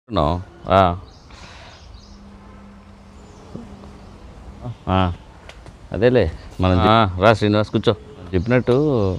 No ఆ. ఆ. అదేలే మనం చెప్- ఆ, రా శ్రీనివాస్ కూర్చో చెప్పినట్టు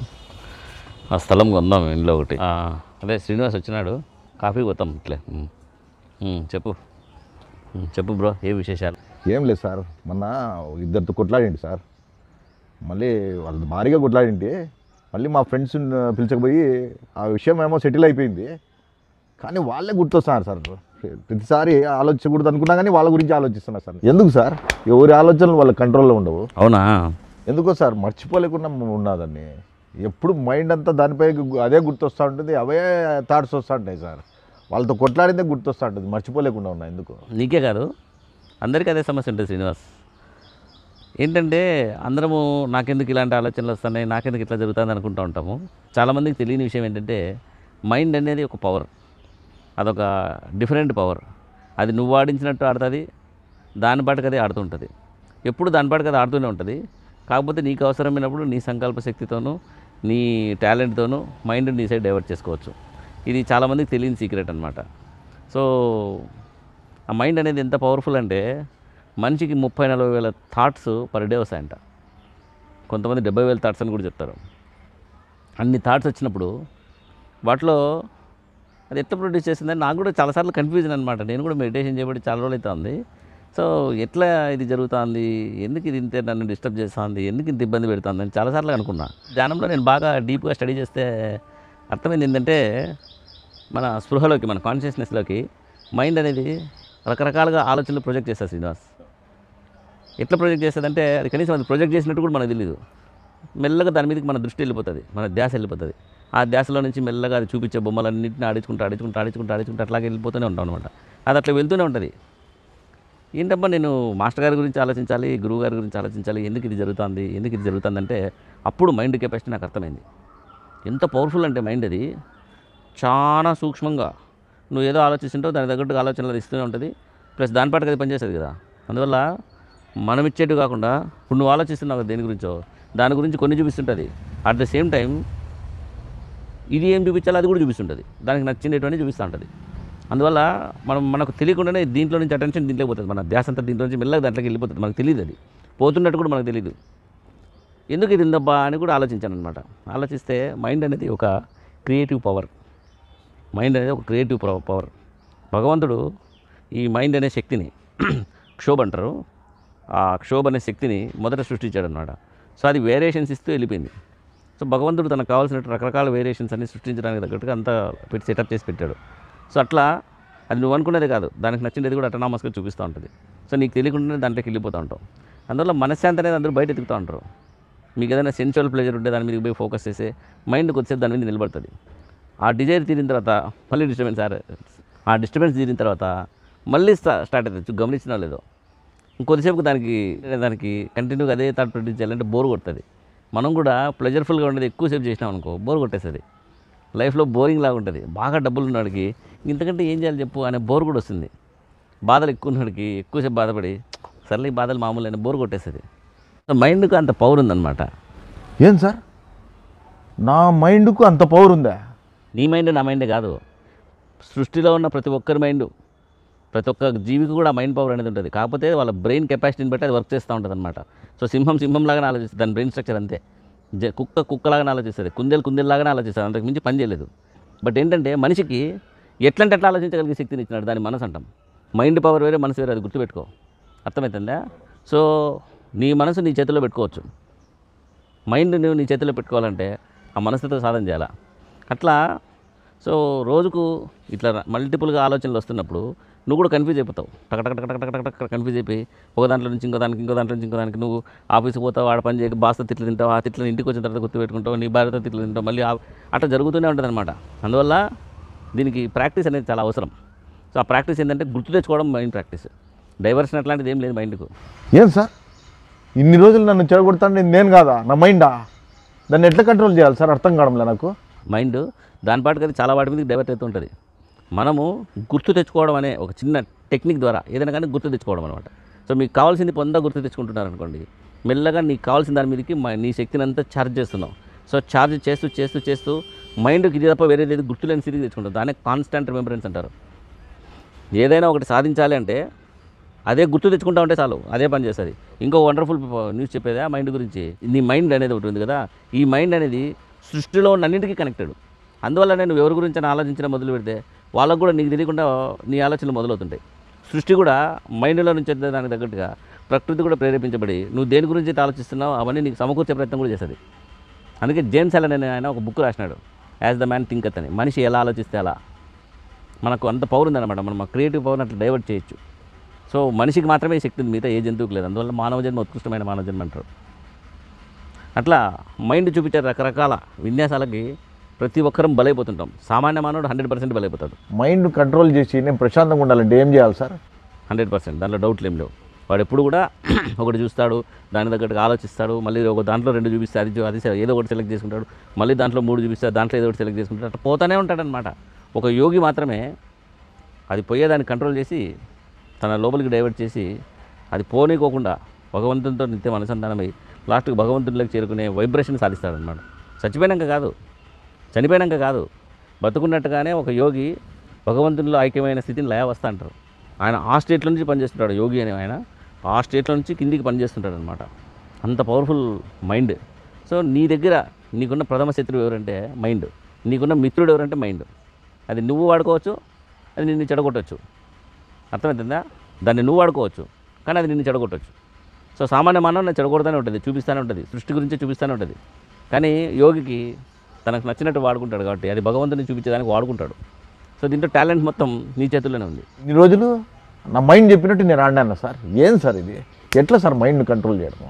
ఆ స్థలం కొందాం ఇంట్లో ఒకటి ఆ, అదే శ్రీనివాస్ వచ్చినాడు కాఫీ పోతాం ఇట్లే ఉమ్. ఉమ్, చెప్పు ఉమ్, చెప్పు బ్రో ఏ విశేషాలు ఏం లేదు సార్ మొన్న ఇద్దరితో కొట్లాడింటి సార్ మళ్ళీ వాళ్ళ భారీగా కొట్లాడింటి మళ్ళీ మా ఫ్రెండ్స్ పిలిచకపోయి ఆ విషయం ఏమో సెటిల్ అయిపోయింది కానీ వాళ్ళే గుర్తొస్తున్నారు సార్ ప్రతిసారి ఆలోచించకూడదు అనుకున్నా కానీ వాళ్ళ గురించి ఆలోచిస్తున్నారు సార్ ఎందుకు సార్ ఎవరి ఆలోచనలు వాళ్ళ కంట్రోల్లో ఉండవు అవునా ఎందుకో సార్ మర్చిపోలేకుండా ఉన్నదాన్ని ఎప్పుడు మైండ్ అంతా దానిపై గు- అదే గుర్తొస్తూ ఉంటుంది అవే థాట్స్ వస్తూ ఉంటాయి సార్ వాళ్ళతో కొట్లాడిందే గుర్తొస్తూ ఉంటుంది మర్చిపోలేకుండా ఉన్నా ఎందుకు నీకే కాదు అందరికీ అదే సమస్య ఉంటుంది శ్రీనివాస్ ఏంటంటే అందరము నాకెందుకు ఇలాంటి ఆలోచనలు వస్తున్నాయి నాకెందుకు ఇట్లా జరుగుతుంది అనుకుంటూ ఉంటాము చాలామందికి తెలియని విషయం ఏంటంటే మైండ్ అనేది ఒక పవర్ అదొక డిఫరెంట్ పవర్ అది నువ్వు ఆడించినట్టు ఆడుతుంది దాని పాటుకు అది ఆడుతుంటుంది ఎప్పుడు దాని పాటుకు అది ఆడుతూనే ఉంటుంది కాకపోతే నీకు అవసరమైనప్పుడు నీ సంకల్ప శక్తితోనూ నీ టాలెంట్తోనూ మైండ్ నీ సైడ్ డైవర్ట్ చేసుకోవచ్చు ఇది చాలామందికి తెలియని సీక్రెట్ అనమాట సో ఆ మైండ్ అనేది ఎంత పవర్ఫుల్ అంటే మనిషికి ముప్పై నలభై వేల థాట్స్ పర్ డే వస్తాయంట కొంతమంది డెబ్బై వేల థాట్స్ అని కూడా చెప్తారు అన్ని థాట్స్ వచ్చినప్పుడు వాటిలో అది ఎట్లా ప్రొడ్యూస్ చేసిందని నాకు కూడా చాలాసార్లు కన్ఫ్యూజన్ అనమాట నేను కూడా మెడిటేషన్ చేయబడి చాలా రోజులు అవుతుంది సో ఎట్లా ఇది జరుగుతుంది ఎందుకు ఇది ఇంత నన్ను డిస్టర్బ్ చేస్తుంది ఎందుకు ఇంత ఇబ్బంది పెడుతుంది అని చాలాసార్లు అనుకున్నా ధ్యానంలో నేను బాగా డీప్గా స్టడీ చేస్తే అర్థమైంది ఏంటంటే మన స్పృహలోకి మన కాన్షియస్నెస్లోకి మైండ్ అనేది రకరకాలుగా ఆలోచనలు ప్రొజెక్ట్ చేస్తుంది శ్రీనివాస్ ఎట్లా ప్రొజెక్ట్ చేస్తుందంటే అది కనీసం అది ప్రొజెక్ట్ చేసినట్టు కూడా మనకు తెలియదు మెల్లగా దాని మీదకి మన దృష్టి వెళ్ళిపోతుంది మన ధ్యాస వెళ్ళిపోతుంది ఆ ధ్యాసలో నుంచి మెల్లగా అది చూపించే బొమ్మలన్నింటిని ఆడించుకుంటూ ఆడించుకుంటూ ఆడించుకుంటూ ఆడించుకుంటూ అట్లాగే వెళ్ళిపోతూనే ఉంటాం అనమాట అది అట్లా వెళ్తూనే ఉంటుంది ఏంటబ్బా నేను మాస్టర్ గారి గురించి ఆలోచించాలి గురువు గారి గురించి ఆలోచించాలి ఎందుకు ఇది జరుగుతుంది ఎందుకు ఇది జరుగుతుందంటే అప్పుడు మైండ్ కెపాసిటీ నాకు అర్థమైంది ఎంత పవర్ఫుల్ అంటే మైండ్ అది చాలా సూక్ష్మంగా నువ్వు ఏదో ఆలోచిస్తుంటావు దాని తగ్గట్టుగా ఆలోచనలు అది ఇస్తూనే ఉంటుంది ప్లస్ దాని పాటుకు అది పనిచేస్తుంది కదా అందువల్ల మనం ఇచ్చేట్టు కాకుండా ఇప్పుడు నువ్వు ఆలోచిస్తున్నావు కదా దేని గురించో దాని గురించి కొన్ని చూపిస్తుంటుంది అట్ ద సేమ్ టైం ఇది ఏం చూపించాలో అది కూడా చూపిస్తుంటుంది దానికి నచ్చినటువంటి చూపిస్తూ ఉంటుంది అందువల్ల మనం మనకు తెలియకుండానే దీంట్లో నుంచి అటెన్షన్ దీంట్లో పోతుంది మన ధ్యాస అంతా దీంట్లో నుంచి మెల్లగా దాంట్లోకి వెళ్ళిపోతుంది మనకు తెలియదు అది పోతున్నట్టు కూడా మనకు తెలియదు ఎందుకు ఇది ఉందబ్బా అని కూడా ఆలోచించాను అనమాట ఆలోచిస్తే మైండ్ అనేది ఒక క్రియేటివ్ పవర్ మైండ్ అనేది ఒక క్రియేటివ్ పవర్ భగవంతుడు ఈ మైండ్ అనే శక్తిని క్షోభ అంటారు ఆ క్షోభ అనే శక్తిని మొదట సృష్టించాడు అనమాట సో అది వేరియేషన్స్ ఇస్తూ వెళ్ళిపోయింది సో భగవంతుడు తనకు కావాల్సిన రకరకాల వేరియేషన్స్ అన్ని సృష్టించడానికి తగ్గట్టుగా అంతా పెట్టి సెటప్ చేసి పెట్టాడు సో అట్లా అది నువ్వు అనుకునేది కాదు దానికి నచ్చినది కూడా అటనామస్గా చూపిస్తూ ఉంటుంది సో నీకు తెలియకుండానే దాంట్లోకి వెళ్ళిపోతూ ఉంటావు అందువల్ల మనశ్శాంతి అనేది అందరూ బయట ఎత్తుకుతూ ఉంటారు మీకు ఏదైనా సెన్చువల్ ప్లెజర్ ఉంటే దాని మీద పోయి ఫోకస్ చేస్తే మైండ్ కొద్దిసేపు దాని మీద నిలబడుతుంది ఆ డిజైర్ తీరిన తర్వాత మళ్ళీ డిస్టర్బెన్స్ సార్ ఆ డిస్టర్బెన్స్ తీరిన తర్వాత మళ్ళీ స్టా స్టార్ట్ అవుతుంది గమనించినా లేదో ఇంకొద్దిసేపు దానికి దానికి కంటిన్యూగా అదే థాట్ ప్రొడ్యూస్ చేయాలంటే బోర్ కొడుతుంది మనం కూడా ప్లెజర్ఫుల్గా ఉండేది ఎక్కువసేపు చేసినాం అనుకో బోర్ కొట్టేస్తుంది లైఫ్లో బోరింగ్ లాగా ఉంటుంది బాగా డబ్బులు ఉన్నవాడికి ఇంతకంటే ఏం చేయాలి చెప్పు అనే బోర్ కూడా వస్తుంది బాధలు ఎక్కువ ఉన్నవాడికి ఎక్కువసేపు బాధపడి సర్లే ఈ బాధలు మామూలు అని బోర్ కొట్టేస్తుంది సో మైండ్కి అంత పవర్ ఉందన్నమాట ఏం సార్ నా మైండ్కు అంత పవర్ ఉందా నీ మైండ్ నా మైండే కాదు సృష్టిలో ఉన్న ప్రతి ఒక్కరి మైండ్ ప్రతి ఒక్క జీవికి కూడా మైండ్ పవర్ అనేది ఉంటుంది కాకపోతే వాళ్ళ బ్రెయిన్ కెపాసిటీని బట్టి అది వర్క్ చేస్తూ ఉంటుంది అనమాట సో సింహం సింహం లాగానే ఆలోచిస్తుంది దాని బ్రెయిన్ స్ట్రక్చర్ అంతే జ కుక్క కుక్కలాగానే ఆలోచిస్తుంది కుందేలు కుందేలులాగానే ఆలోచిస్తుంది అంతకు మించి పని చేయలేదు బట్ ఏంటంటే మనిషికి ఎట్లంటే ఎట్లా ఆలోచించగలిగే శక్తిని ఇచ్చినాడు దాని మనసు అంటాం మైండ్ పవర్ వేరే మనసు వేరే అది గుర్తుపెట్టుకో అర్థమవుతుందా సో నీ మనసు నీ చేతిలో పెట్టుకోవచ్చు మైండ్ నువ్వు నీ చేతిలో పెట్టుకోవాలంటే ఆ మనసుతో సాధన చేయాలా అట్లా సో రోజుకు ఇట్లా మల్టిపుల్గా ఆలోచనలు వస్తున్నప్పుడు నువ్వు కూడా కన్ఫ్యూజ్ అయిపోతావు టక టక టక టక టక టక కన్ఫ్యూజ్ అయిపోయి ఒక దాంట్లో నుంచి ఇంకో దానికి ఇంకో దాంట్లో నుంచి ఇంకో దానికి నువ్వు ఆఫీస్కి పోతావు ఆడ పని చేయక బాస్తో తిట్లు తింటావు ఆ తిట్లను ఇంటికి వచ్చిన తర్వాత గుర్తుపెట్టుకుంటావు నీ భార్యతో తిట్లు తింటావు మళ్ళీ ఆ- అట్లా జరుగుతూనే ఉంటుంది అనమాట అందువల్ల దీనికి ప్రాక్టీస్ అనేది చాలా అవసరం సో ఆ ప్రాక్టీస్ ఏంటంటే గుర్తు తెచ్చుకోవడం మైండ్ ప్రాక్టీస్ డైవర్షన్ అట్లాంటిది ఏం లేదు మైండ్కు ఏం సార్ ఇన్ని రోజులు నన్ను చెడగొడతాను నేను కాదా నా మైండా దాన్ని ఎట్లా కంట్రోల్ చేయాలి సార్ అర్థం కావడంలే నాకు మైండ్ దాని పాటుకు అది చాలా వాటి మీదకి డైవర్ట్ అవుతూ ఉంటుంది మనము గుర్తు తెచ్చుకోవడం అనే ఒక చిన్న టెక్నిక్ ద్వారా ఏదైనా కానీ గుర్తు తెచ్చుకోవడం అనమాట సో మీకు కావాల్సింది పొందా గుర్తు తెచ్చుకుంటున్నారు అనుకోండి మెల్లగా నీకు కావాల్సిన దాని మీదకి మ- నీ శక్తిని అంతా ఛార్జ్ చేస్తున్నావు సో ఛార్జ్ చేస్తూ చేస్తూ చేస్తూ మైండ్కి ఇది తప్ప వేరేది ఏది గుర్తులేని స్థితికి తెచ్చుకుంటావు దాన్ని కాన్స్టెంట్ రిమెంబరెన్స్ అంటారు ఏదైనా ఒకటి సాధించాలి అంటే అదే గుర్తు తెచ్చుకుంటా ఉంటే చాలు అదే పని చేస్తుంది ఇంకో వండర్ఫుల్ న్యూస్ చెప్పేది ఆ మైండ్ గురించి నీ మైండ్ అనేది ఒకటి ఉంది కదా ఈ మైండ్ అనేది సృష్టిలో ఉన్న అన్నింటికీ కనెక్టెడ్ అందువల్ల నేను ఎవరి గురించి అని ఆలోచించడం మొదలు పెడితే వాళ్ళకు కూడా నీకు తెలియకుండా నీ ఆలోచనలు మొదలవుతుంటాయి సృష్టి కూడా మైండ్లో నుంచి వచ్చే దానికి తగ్గట్టుగా ప్రకృతి కూడా ప్రేరేపించబడి నువ్వు దేని గురించి అయితే ఆలోచిస్తున్నావు అవన్నీ నీకు సమకూర్చే ప్రయత్నం కూడా చేస్తుంది అందుకే జేమ్స్ అలన్ అనే ఆయన ఒక బుక్ రాసినాడు యాజ్ ద మ్యాన్ థింక్ అని మనిషి ఎలా ఆలోచిస్తే అలా మనకు అంత పవర్ ఉందన్నమాట మనం క్రియేటివ్ పవర్ అట్లా డైవర్ట్ చేయొచ్చు సో మనిషికి మాత్రమే ఈ శక్తి ఉంది మిగతా ఏ జంతువుకి లేదు అందువల్ల మానవ జన్మ ఉత్కృష్టమైన మానవ జన్మ అంటారు అట్లా మైండ్ చూపించే రకరకాల విన్యాసాలకి ప్రతి ఒక్కరం బలైపోతుంటాం సామాన్య మానవుడు హండ్రెడ్ పర్సెంట్ బలైపోతాడు మైండ్ కంట్రోల్ చేసి నేను ప్రశాంతంగా ఉండాలంటే ఏం చేయాలి సార్ హండ్రెడ్ పర్సెంట్ దాంట్లో డౌట్లు ఏం లేవు వాడు ఎప్పుడు కూడా ఒకటి చూస్తాడు దాని తగ్గట్టుగా ఆలోచిస్తాడు మళ్ళీ ఒక దాంట్లో రెండు చూపిస్తే అది చూ- అది సె- ఏదో ఒకటి సెలెక్ట్ చేసుకుంటాడు మళ్ళీ దాంట్లో మూడు చూపిస్తాడు దాంట్లో ఏదో ఒకటి సెలెక్ట్ చేసుకుంటాడు అట్లా పోతానే ఉంటాడనమాట ఒక యోగి మాత్రమే అది పోయేదాన్ని కంట్రోల్ చేసి తన లోపలికి డైవర్ట్ చేసి అది పోనీకోకుండా భగవంతునితో నిత్యం అనుసంధానమై లాస్ట్కి భగవంతుడిలోకి చేరుకునే వైబ్రేషన్ సాధిస్తాడనమాట చచ్చిపోయినాక కాదు చనిపోయినాక కాదు బతుకున్నట్టుగానే ఒక యోగి భగవంతునిలో ఐక్యమైన స్థితిని లయావస్థ అంటారు ఆయన ఆ స్టేట్లో నుంచి పనిచేస్తుంటాడు యోగి అనే ఆయన ఆ స్టేట్లో నుంచి కిందికి పనిచేస్తుంటాడు అనమాట అంత పవర్ఫుల్ మైండ్ సో నీ దగ్గర నీకున్న ప్రథమ శత్రువు ఎవరంటే మైండ్ నీకున్న మిత్రుడు ఎవరంటే మైండ్ అది నువ్వు వాడుకోవచ్చు అది నిన్ను చెడగొట్టవచ్చు అర్థమవుతుందా దాన్ని నువ్వు వాడుకోవచ్చు కానీ అది నిన్ను చెడగొట్టవచ్చు సో సామాన్య మానవుని చెడగొడతానే ఉంటుంది చూపిస్తూనే ఉంటుంది సృష్టి గురించి చూపిస్తూనే ఉంటుంది కానీ యోగికి తనకు నచ్చినట్టు వాడుకుంటాడు కాబట్టి అది భగవంతుని చూపించేదానికి వాడుకుంటాడు సో దీంట్లో టాలెంట్ మొత్తం నీ చేతుల్లోనే ఉంది ఇన్ని రోజులు నా మైండ్ చెప్పినట్టు నేను ఆడినాను సార్ ఏం సార్ ఇది ఎట్లా సార్ మైండ్ కంట్రోల్ చేయడము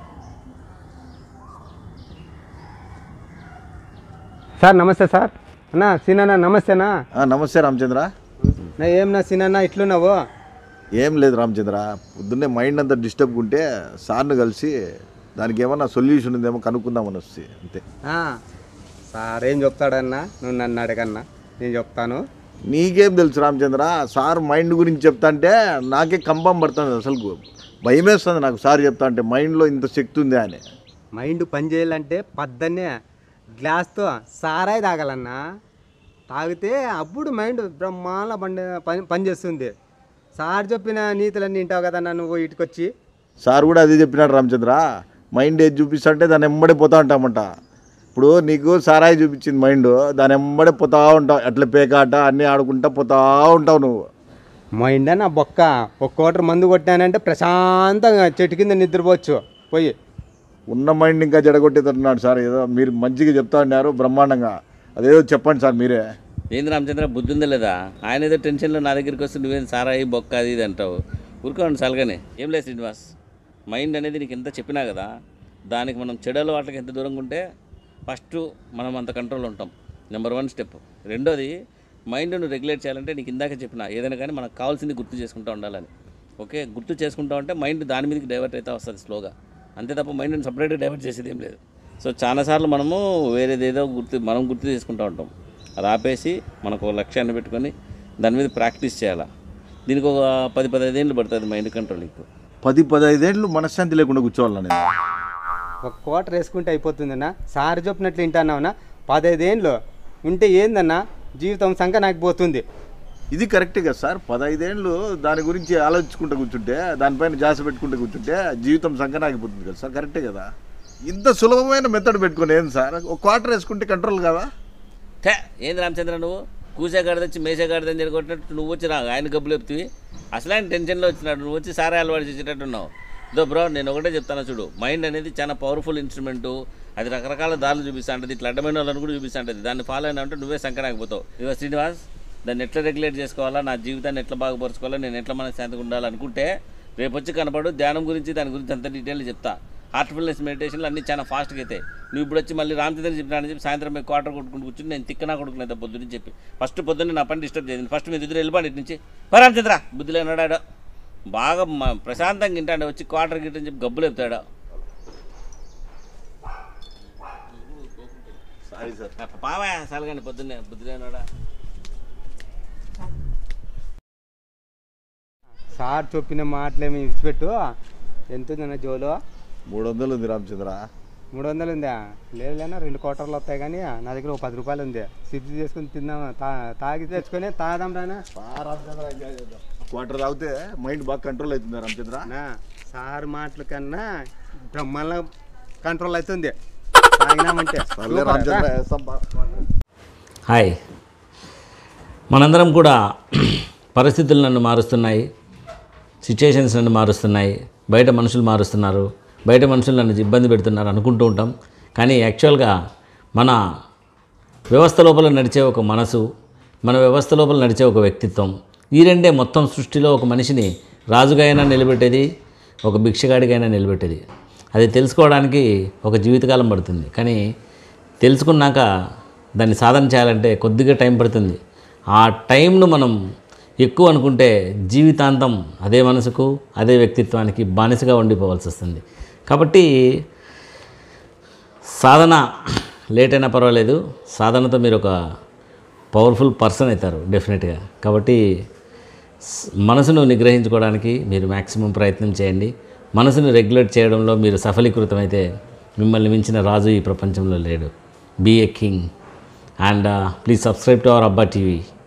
సార్ నమస్తే సార్ అన్నా సీనన్న నమస్తేనా నమస్తే రామచంద్ర నా ఏం నా సీనన్న ఇట్లున్నావు ఏం లేదు రామచంద్ర పొద్దున్నే మైండ్ అంతా డిస్టర్బ్ ఉంటే సార్ను కలిసి దానికి ఏమన్నా సొల్యూషన్ ఉందేమో కనుక్కుందామని వస్తే అంతే ఆ, సార్ ఏం చెప్తాడన్నా నువ్వు నన్ను అడగన్నా నేను చెప్తాను నీకేం తెలుసు రామచంద్ర సార్ మైండ్ గురించి చెప్తా అంటే నాకే కంపం పడుతుంది అసలు భయమేస్తుంది నాకు సార్ చెప్తా అంటే మైండ్లో ఇంత శక్తి ఉంది అని మైండ్ పని చేయాలంటే పద్దన్నే గ్లాస్తో సారాయి తాగాలన్నా తాగితే అప్పుడు మైండ్ బ్రహ్మాండ పండి పని పనిచేస్తుంది సార్ చెప్పిన నీతులన్నీ వింటావు కదన్నా నువ్వు ఇటుకొచ్చి సార్ కూడా అదే చెప్పినాడు రామచంద్ర మైండ్ ఏది చూపిస్తా అంటే దాని ఎంబడే పోతా ఉంటామంట ఇప్పుడు నీకు సారాయి చూపించింది మైండ్ దాని ఎంబడే పోతా ఉంటావు ఎట్లా పేకాట అన్నీ ఆడుకుంటా పోతా ఉంటావు నువ్వు మైండ్ నా బొక్క ఒక కోటర్ మందు కొట్టానంటే ప్రశాంతంగా చెట్టు కింద నిద్రపోవచ్చు పోయి ఉన్న మైండ్ ఇంకా జడగొట్టేటట్టున్నాడు సార్ ఏదో మీరు మంచిగా చెప్తా ఉన్నారు బ్రహ్మాండంగా అదేదో చెప్పండి సార్ మీరే ఏంది రామచంద్ర బుద్ధి ఉందా లేదా ఆయన ఏదో టెన్షన్లో నా దగ్గరికి వస్తే నువ్వేం సారాయి బొక్క అది ఇది అంటావు ఊరుకోండి సలగానే ఏం లేదు శ్రీనివాస్ మైండ్ అనేది నీకు ఎంత చెప్పినా కదా దానికి మనం చెడు అలవాట్లకి ఎంత దూరంగా ఉంటే ఫస్ట్ మనం అంత కంట్రోల్ ఉంటాం నెంబర్ వన్ స్టెప్ రెండోది మైండ్ను రెగ్యులేట్ చేయాలంటే నీకు ఇందాక చెప్పిన ఏదైనా కానీ మనకు కావాల్సింది గుర్తు చేసుకుంటూ ఉండాలని ఓకే గుర్తు చేసుకుంటా ఉంటే మైండ్ దాని మీదకి డైవర్ట్ అయితే వస్తుంది స్లోగా అంతే తప్ప మైండ్ని సపరేట్గా డైవర్ట్ చేసేది ఏం లేదు సో చాలాసార్లు మనము వేరేదేదో గుర్తు మనం గుర్తు చేసుకుంటూ ఉంటాం అది ఆపేసి మనకు ఒక లక్ష్యాన్ని పెట్టుకొని దాని మీద ప్రాక్టీస్ చేయాలి దీనికి ఒక పది పదహైదు ఏళ్ళు పడుతుంది మైండ్ కంట్రోలింగ్ పది పదహైదేళ్ళు మనశ్శాంతి లేకుండా కూర్చోవాలి నేను ఒక కోటర్ వేసుకుంటే అయిపోతుందన్నా సార్ చెప్పినట్లు వింటాన్నావునా పదహైదేళ్ళు ఉంటే ఏందన్నా జీవితం సంఖ నాకు పోతుంది ఇది కరెక్టే కదా సార్ పదహైదేళ్ళు దాని గురించి ఆలోచించుకుంటూ కూర్చుంటే దానిపైన జాస పెట్టుకుంటూ కూర్చుంటే జీవితం సంకనాగిపోతుంది కదా సార్ కరెక్టే కదా ఇంత సులభమైన మెథడ్ పెట్టుకుని ఏంది సార్ ఒక క్వార్టర్ వేసుకుంటే కంట్రోల్ కదా ఠే ఏంది రామచంద్ర నువ్వు కూసేగాడిద వచ్చి మేసేగాడిదని జరగొట్టినట్టు నువ్వు వచ్చి రా ఆయన గబ్బులు చెప్తివి అసలు ఆయన టెన్షన్లో వచ్చినాడు నువ్వు వచ్చి సారే అలవాటు చేసేటట్టు ఉన్నావు దో బ్రో నేను ఒకటే చెప్తాను చూడు మైండ్ అనేది చాలా పవర్ఫుల్ ఇన్స్ట్రుమెంటు అది రకరకాల దారులు చూపిస్తా ఉంటుంది ఇట్లా అడ్డమైన వాళ్ళని కూడా చూపిస్తా ఉంటుంది దాన్ని ఫాలో అయినా అంటే నువ్వే సంకరాకపోతావు ఇదిగో శ్రీనివాస్ దాన్ని ఎట్లా రెగ్యులేట్ చేసుకోవాలా నా జీవితాన్ని ఎట్లా బాగుపరచుకోవాలా నేను ఎట్లా మన శాంతిగా ఉండాలనుకుంటే రేపు వచ్చి కనపడు ధ్యానం గురించి దాని గురించి అంత డీటెయిల్ చెప్తా హార్ట్ఫుల్నెస్ మెడిటేషన్లు అన్నీ చాలా ఫాస్ట్గా అవుతాయి నువ్వు ఇప్పుడు వచ్చి మళ్ళీ రామచంద్ర చెప్పినానని చెప్పి సాయంత్రం మీకు క్వార్టర్ కొట్టుకుంటూ కూర్చుని నేను తిక్కనా కొడుకునేది పొద్దున్న చెప్పి ఫస్ట్ పొద్దున్న నా పని డిస్టర్బ్ చేసింది ఫస్ట్ మీరు ఇద్దరు వెళ్ళిపోండి ఇటు నుంచి "పో రామచంద్ర బుద్ధి లేనాడాడు బాగా మ- ప్రశాంతంగా తింటాడు వచ్చి క్వార్టర్ గిట్టని చెప్పి గబ్బులు చెప్తాడు సారీ సార్ పావా సలగండి పొద్దున్నే బుద్ధి లేనాడా సార్ చెప్పిన మాటలేమి విడిచిపెట్టు ఎంత ఉందన్న జోలో మూడు వందలు ఉంది రామచంద్ర మూడు వందలు ఉందా లేదు లేనా రెండు కోటర్లు వస్తాయి కానీ నా దగ్గర ఒక పది రూపాయలు ఉంది సిప్స్ చేసుకుని తిందాం తా తాగి తెచ్చుకొని తాగదాం రానా క్వార్టర్ తాగితే మైండ్ బాగా కంట్రోల్ అవుతుంది రామచంద్ర నా సార్ మాటల కన్నా బ్రహ్మాండ కంట్రోల్ అవుతుంది తాగినామంటే సర్లే రామచంద్ర వేస్తాం బా. హాయ్ మనందరం కూడా పరిస్థితులు నన్ను మారుస్తున్నాయి సిచ్యుయేషన్స్ నన్ను మారుస్తున్నాయి బయట మనుషులు మారుస్తున్నారు బయట మనుషులు నన్ను ఇబ్బంది పెడుతున్నారు అనుకుంటూ ఉంటాం కానీ యాక్చువల్గా మన వ్యవస్థ లోపల నడిచే ఒక మనసు మన వ్యవస్థ లోపల నడిచే ఒక వ్యక్తిత్వం ఈ రెండే మొత్తం సృష్టిలో ఒక మనిషిని రాజుగా అయినా నిలబెట్టేది ఒక భిక్షగాడికైనా నిలబెట్టేది అది తెలుసుకోవడానికి ఒక జీవితకాలం పడుతుంది కానీ తెలుసుకున్నాక దాన్ని సాధన చేయాలంటే కొద్దిగా టైం పడుతుంది ఆ టైంను మనం ఎక్కువ అనుకుంటే జీవితాంతం అదే మనసుకు అదే వ్యక్తిత్వానికి బానిసగా ఉండిపోవాల్సి వస్తుంది కాబట్టి సాధన లేట్ అయినా పర్వాలేదు సాధనతో మీరు ఒక పవర్ఫుల్ పర్సన్ అవుతారు డెఫినెట్గా కాబట్టి స్- మనసును నిగ్రహించుకోవడానికి మీరు మ్యాక్సిమం ప్రయత్నం చేయండి మనసును రెగ్యులేట్ చేయడంలో మీరు సఫలీకృతమైతే మిమ్మల్ని మించిన రాజు ఈ ప్రపంచంలో లేడు be a king and please subscribe to our Abba TV